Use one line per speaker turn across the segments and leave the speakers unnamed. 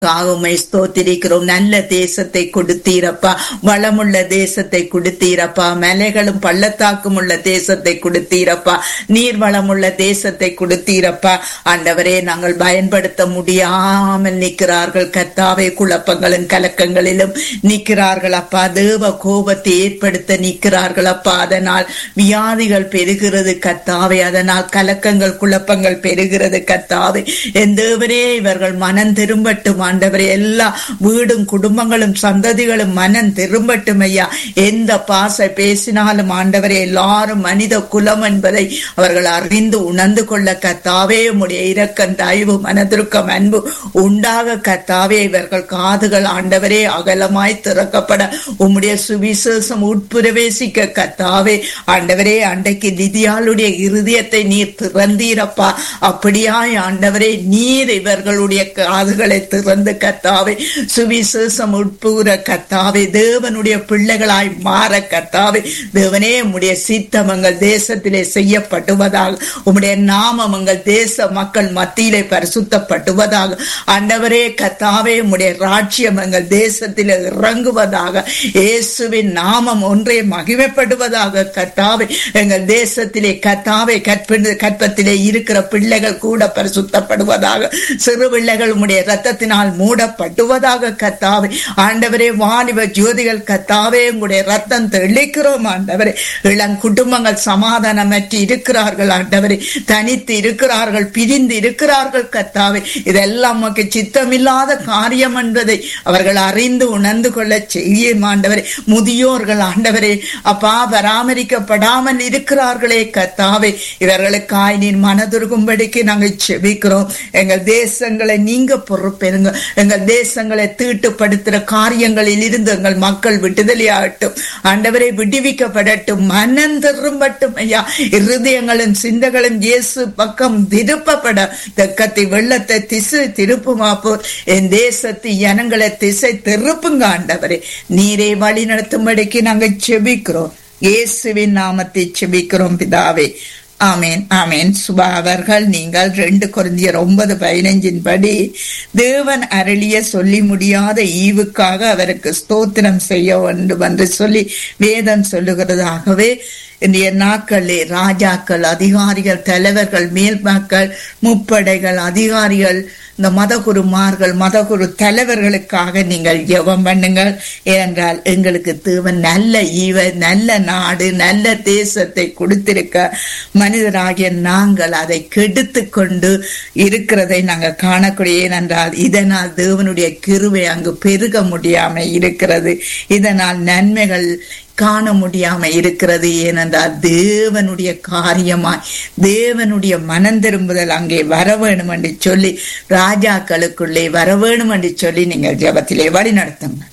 உம்மை ஸ்தோத்திரிக்கிறோம் நல்ல தேசத்தை கொடுத்தீரப்பா வளமுள்ள தேசத்தை கொடுத்தீரப்பா மலைகளும் பள்ளத்தாக்கும் உள்ள தேசத்தை கொடுத்தீரப்பா நீர் வளமுள்ள தேசத்தை கொடுத்தீரப்பா ஆண்டவரே நாங்கள் பயன்படுத்த முடியாமல் நிற்கிறார்கள் கத்தாவே குழப்பங்களும் கலக்கங்களிலும் நிற்கிறார்கள் அப்பா தேவ கோபத்தை ஏற்படுத்த நிற்கிறார்கள் அப்பா அதனால் வியாதிகள் பெருகிறது கத்தாவே அதனால் கலக்கங்கள் குழப்பங்கள் பெருகிறது கத்தாவே என் தேவரே இவர்கள் மனம் திரும்பட்டும் ஆண்டவரே எல்லா வீடும் குடும்பங்களும் சந்ததிகளும் மனம் திரும்பட்டும் ஐயா எந்த பாச பேசினாலும் ஆண்டவரே எல்லாரும் மனித குலம் என்பதை அவர்கள் அறிந்து உணர்ந்து கொள்ள கத்தாவே உம்முடைய இரக்கம் தயவு மனதிருக்கம் அன்பு உண்டாக கத்தாவே இவர்கள் காதுகள் ஆண்டவரே அகலமாய் திறக்கப்பட உம்முடைய சுவிசேஷம் உட்பிரவேசிக்க கத்தாவே ஆண்டவரே அன்றைக்கு திதியாளுடைய இருதயத்தை நீர் திறந்தீரப்பா அப்படியாய் ஆண்டவரே நீர் இவர்களுடைய காதுகளை திறந்து கத்தாவே சுவிசேஷம் உட்புற கத்தாவே தேவனுடைய பிள்ளைகளாய் மாற கத்தாவே தேவனே உம்முடைய சித்தம் எங்கள் தேசத்திலே செய்யப்படுவதாக உம்முடைய நாமம் எங்கள் தேச மக்கள் மத்தியிலே பரிசுத்தப்படுவதாக ஆண்டவரே கத்தாவே உம்முடைய ராட்சியம் எங்கள் தேசத்திலே இறங்குவதாக இயேசுவின் நாமம் ஒன்றே மகிமைப்படுவதாக கத்தாவே எங்கள் தேசத்திலே கத்தாவே கற்ப கற்பத்திலே இருக்கிற பிள்ளைகள் கூட பரிசுத்தப்படுவதாக சிறு பிள்ளைகள் உம்முடைய ரத்தத்தினால் மூடப்படுவதாக கத்தாவே ஆண்டவரே வாலிப ஜோதிகள் கத்தாவே உங்களுடைய ரத்தம் தெளிக்கிறோம் ஆண்டவரே இளம் குடும்பங்கள் சமாதானமற்று இருக்கிறார்கள் ஆண்டவரே தனித்து இருக்கிறார்கள் பிரிந்து இருக்கிறார்கள் கத்தாவே இதெல்லாம் நமக்கு சித்தமில்லாத காரியம் என்பதை அவர்கள் அறிந்து உணர்ந்து கொள்ள செய்யும் ஆண்டவரே முதியோர்கள் ஆண்டவரே அப்பா பராமரிக்கப்படாமல் இருக்கிறார்களே கத்தாவே இவர்களுக்காய் நீர் மனதுருகும்படிக்கு நாங்கள் செபிக்கிறோம் எங்கள் தேசங்களை நீங்க பொறுப்பெறுங்க எங்கள் தேசங்களை தீட்டுப்படுத்துகிற காரியங்களில் இருந்து எங்கள் மக்கள் விடுதலையாகட்டும் ஆண்டவரை விடுவிக்கப்படட்டும் மனம் திரும்பட்டும் ஐயா இருதயங்களும் சிந்தகளும் இயேசு பக்கம் திருப்பப்பட தெக்கத்தி வெள்ளத்தை திசை திருப்புமா போர் என் தேசத்து ஜனங்களை திசை திருப்புங்க ஆண்டவரே நீரே வழி நடத்தும்படிக்கு நாங்கள் செபிக்கிறோம் இயேசுவின் நாமத்தை செபிக்கிறோம் பிதாவே ஆமேன் ஆமேன் சுபா அவர்கள் நீங்கள் ரெண்டு குருந்தியர் ஒன்பது பதினைஞ்சின் படி தேவன் அருளிய சொல்லி முடியாத ஈவுக்காக அவருக்கு ஸ்தோத்திரம் செய்ய வேண்டும் என்று சொல்லி வேதம் சொல்லுகிறதாகவே இன்றைய நாட்களே ராஜாக்கள் அதிகாரிகள் தலைவர்கள் மேல்மாக்கள் முப்படைகள் அதிகாரிகள் இந்த மதகுருமார்கள் மதகுரு தலைவர்களுக்காக நீங்கள் ஜெபம் பண்ணுங்கள் ஏனென்றால் எங்களுக்கு தேவன் நல்ல ஈவ நல்ல நாடு நல்ல தேசத்தை கொடுத்திருக்க மனிதராகிய நாங்கள் அதை கெடுத்து கொண்டு இருக்கிறதை நாங்கள் காணக்கூடிய ஏனென்றால் இதனால் தேவனுடைய கிருவை அங்கு பெருக முடியாம இருக்கிறது இதனால் நன்மைகள் காண முடியாம இருக்கிறது ஏனென்றால் தேவனுடைய காரியமாய் தேவனுடைய மனம் திரும்புதல் அங்கே வர வேணும் என்று சொல்லி ராஜாக்களுக்குள்ளே வர வேணும் என்று சொல்லி நீங்கள் ஜபத்திலே வழி நடத்துங்க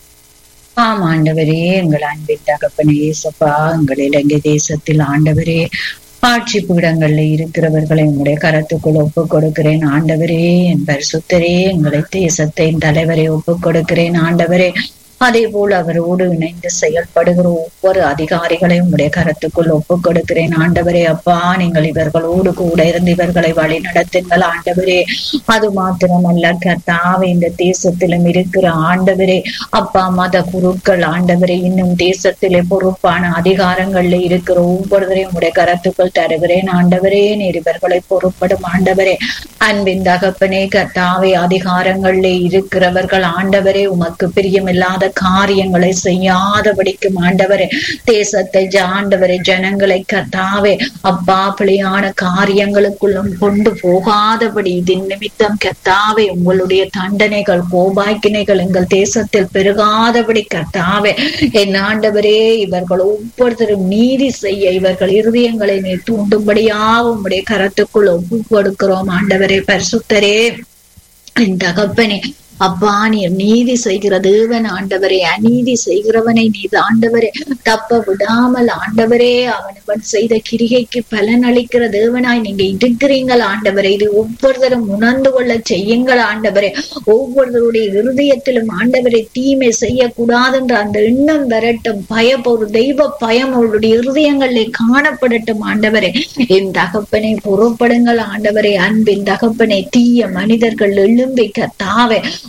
ஆம் ஆண்டவரே எங்கள் அன்பின் தகப்பனே ஏசப்பா எங்கள் இலங்கை தேசத்தில் ஆண்டவரே ஆட்சி பீடங்கள்ல இருக்கிறவர்களை உங்களுடைய கரத்துக்குள் ஒப்பு கொடுக்கிறேன் ஆண்டவரே என் பரிசுத்தரே எங்களை தேசத்தின் தலைவரை ஒப்பு கொடுக்கிறேன் ஆண்டவரே அதே போல் அவரோடு இணைந்து செயல்படுகிற ஒவ்வொரு அதிகாரிகளையும் உடைய கரத்துக்குள் ஒப்பு கொடுக்கிறேன் ஆண்டவரே அப்பா நீங்கள் இவர்களோடு கூட இருந்து இவர்களை வழி நடத்துங்கள் ஆண்டவரே அது மாத்திரமல்ல கர்த்தாவே இந்த தேசத்திலும் இருக்கிற ஆண்டவரே அப்பா மத குருக்கள் ஆண்டவரே இன்னும் தேசத்திலே பொறுப்பான அதிகாரங்கள்ல இருக்கிற ஒவ்வொருவரையும் உடைய கரத்துக்குள் தருகிறேன் ஆண்டவரே நீர் இவர்களை பொறுப்படும் ஆண்டவரே அன்பின் தகப்பனே கர்த்தாவே அதிகாரங்கள்ல இருக்கிறவர்கள் ஆண்டவரே உமக்கு பிரியமில்லாத காரியங்களை செய்யாதபடிக்கு ஆண்டவரே தேசத்தை ஆண்டவரை ஜனங்களை கத்தாவே அப்பா பிழையான காரியங்களுக்குள்ளும் கொண்டு போகாதபடி இதன் நிமித்தம் கத்தாவே உங்களுடைய தண்டனைகள் கோபாக்கினைகள் எங்கள் தேசத்தில் பெருகாதபடி கத்தாவே என் ஆண்டவரே இவர்கள் ஒவ்வொருத்தரும் நீதி செய்ய இவர்கள் இருதயங்களை நீ தூண்டும்படியாக உங்களுடைய கரத்துக்குள் ஒப்பு கொடுக்கிறோம் ஆண்டவரே பரிசுத்தரே என் தகப்பனே அப்பா நீர் நீதி செய்கிற தேவன் ஆண்டவரே அநீதி செய்கிறவனை நீ ஆண்டவரே தப்ப விடாமல் ஆண்டவரே அவனவன் செய்த கிரிகைக்கு பலன் அளிக்கிற தேவனாய் நீங்க இருக்கிறீங்கள் ஆண்டவரே இது ஒவ்வொருத்தரும் உணர்ந்து கொள்ள செய்யுங்கள் ஆண்டவரே ஒவ்வொருத்தருடைய இருதயத்திலும் ஆண்டவரை தீமை செய்யக்கூடாதுன்ற அந்த எண்ணம் வரட்டும் பயம் ஒரு தெய்வ பயம் அவருடைய இருதயங்களிலே காணப்படட்டும் ஆண்டவரே என் தகப்பனை புறப்படுங்கள் ஆண்டவரே அன்பின் தகப்பனை தீய மனிதர்கள் எழும்பி கத்தாவே